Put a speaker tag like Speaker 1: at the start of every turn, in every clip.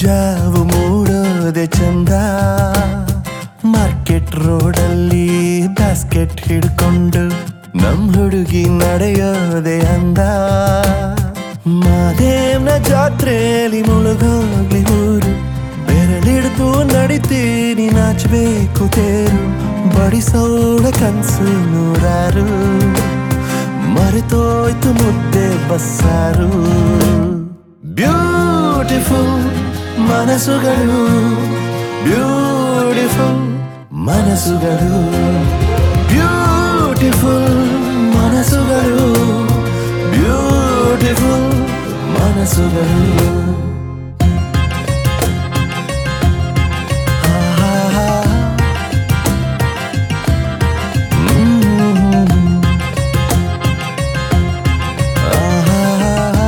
Speaker 1: ಮುಂಜಾವು ಮೂಡೋದೆ ಚಂದ ಮಾರ್ಕೆಟ್ ರೋಡಲ್ಲಿ ಬ್ಯಾಸ್ಕೆಟ್ ಹಿಡ್ಕೊಂಡು ನಮ್ ಹುಡುಗಿ ನಡೆಯೋದೆ ಅಂದ ಮಾದೇವ್ನ ಜಾತ್ರೆಯಲ್ಲಿ ಮುಳುಗೋಗ್ಲಿ ಊರು ಬೆರಳಿಡ್ದು ನಡಿತೀನಿ ನಾಚಬೇಕು ತೇರು ಬಡಿಸೋಳ ಕನ್ಸು ನೂರಾರು ಮರೆತೋಯ್ತು ಮುದ್ದೆ ಬಸ್ಸಾರು ಬ್ಯೂಟಿಫುಲ್ ಮನಸ್ಸುಗಳು ಬ್ಯೂಟಿಫುಲ್ ಮನಸ್ಸುಗಳು ಬ್ಯೂಟಿಫುಲ್ ಮನಸ್ಸುಗಳು ಬ್ಯೂಟಿಫುಲ್ ಮನಸ್ಸುಗಳು ಆಹಾ. ಹ್ಮ್. ಆಹಾ.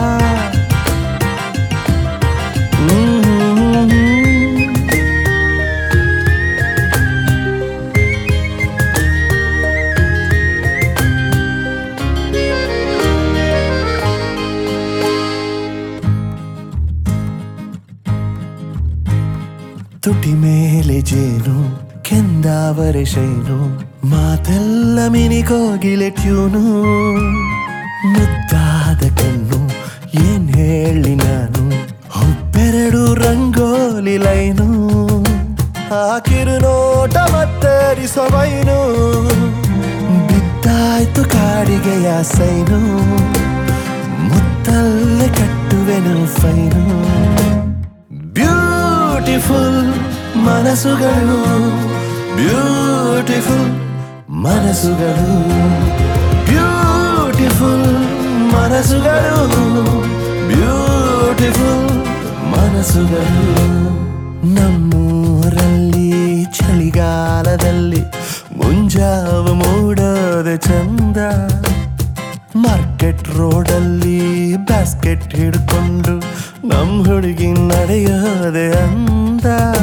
Speaker 1: ಹ್ಮ್. ತುಟಿ ಮೇಲೆ ಜೇನು ಕೆಂದಾವರೆ ಶೈನು ಮಾತೆಲ್ಲ ಮಿನಿಗೋಗಿಲೆ ಟ್ಯೂನು ಮುದ್ದಾದ ಕಣ್ಣು ಏನ್ ಹೇಳಿ ನಾನು ಹುಬ್ಬೆರಡು ರಂಗೋಲಿ ಲೈನು ಹಾಕಿರು ನೋಟ ಮತ್ತರಿಸೋ ಬೈನು ಬಿದ್ದಾಯ್ತು ಕಾಡಿಗೆಯ ಸೈನು ಮುತ್ತಲ್ಲೇ ಕಟ್ಟುವೆನು ಫೈನು ಬ್ಯೂಟಿಫುಲ್ ಮನಸ್ಸುಗಳು ಬ್ಯೂಟಿಫುಲ್ ಮನಸ್ಸುಗಳು ಬ್ಯೂಟಿಫುಲ್ ಮನಸ್ಸುಗಳು ಬ್ಯೂಟಿಫುಲ್ ಮನಸ್ಸುಗಳು ನಮ್ಮೂರಲ್ಲಿ ಚಳಿಗಾಲದಲ್ಲಿ ಮುಂಜಾವು ಮೂಡೋದೆ ಚಂದ ಮಾರ್ಕೆಟ್ ರೋಡಲ್ಲಿ ಬ್ಯಾಸ್ಕೆಟ್ ಹಿಡ್ಕೊಂಡು ನಮ್ ಹುಡುಗಿ ನಡೆಯೋದೆ ಅಂದ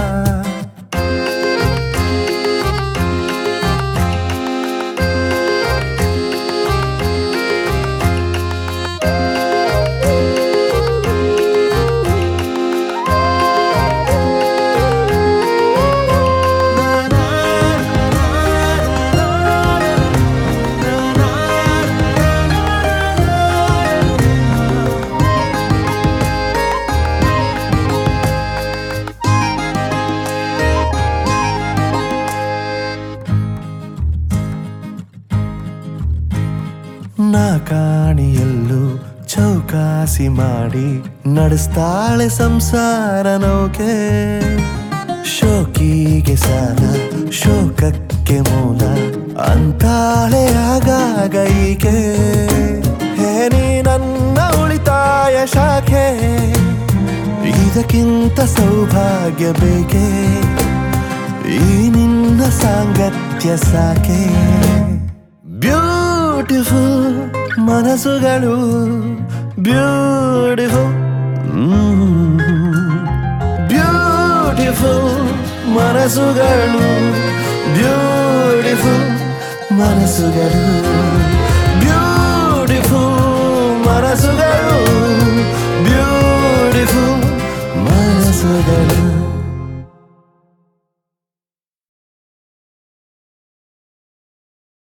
Speaker 1: ನಾ ಕಾಣಿಯಲ್ಲೂ ಚೌಕಾಸಿ ಮಾಡಿ ನಡೆಸ್ತಾಳೆ ಸಂಸಾರ ನೌಕೆ ಶೋಕಿಗೆ ಸಾಲ ಶೋಕಕ್ಕೆ ಮೂಲ ಅಂತಾಳೆ ಆಗಾಗ ಈಕೆ ಹೇ ನೀ ನನ್ನ ಉಳಿತಾಯ ಶಾಖೆ ಇದಕ್ಕಿಂತ ಸೌಭಾಗ್ಯ ಬೇಕೆ ಈ ನಿನ್ನ ಸಾಂಗತ್ಯ ಸಾಕೆ ಬ್ಯೂಟಿಫುಲ್ ಮನಸ್ಸುಗಳು ಬ್ಯೂಟಿಫುಲ್ ಬ್ಯೂಟಿಫುಲ್ ಮನಸ್ಸುಗಳು ಬ್ಯೂಟಿಫುಲ್ ಮನಸ್ಸುಗಳು ಬ್ಯೂಟಿಫುಲ್ ಮನಸ್ಸುಗಳು ಬ್ಯೂಟಿಫುಲ್ ಮನಸ್ಸುಗಳು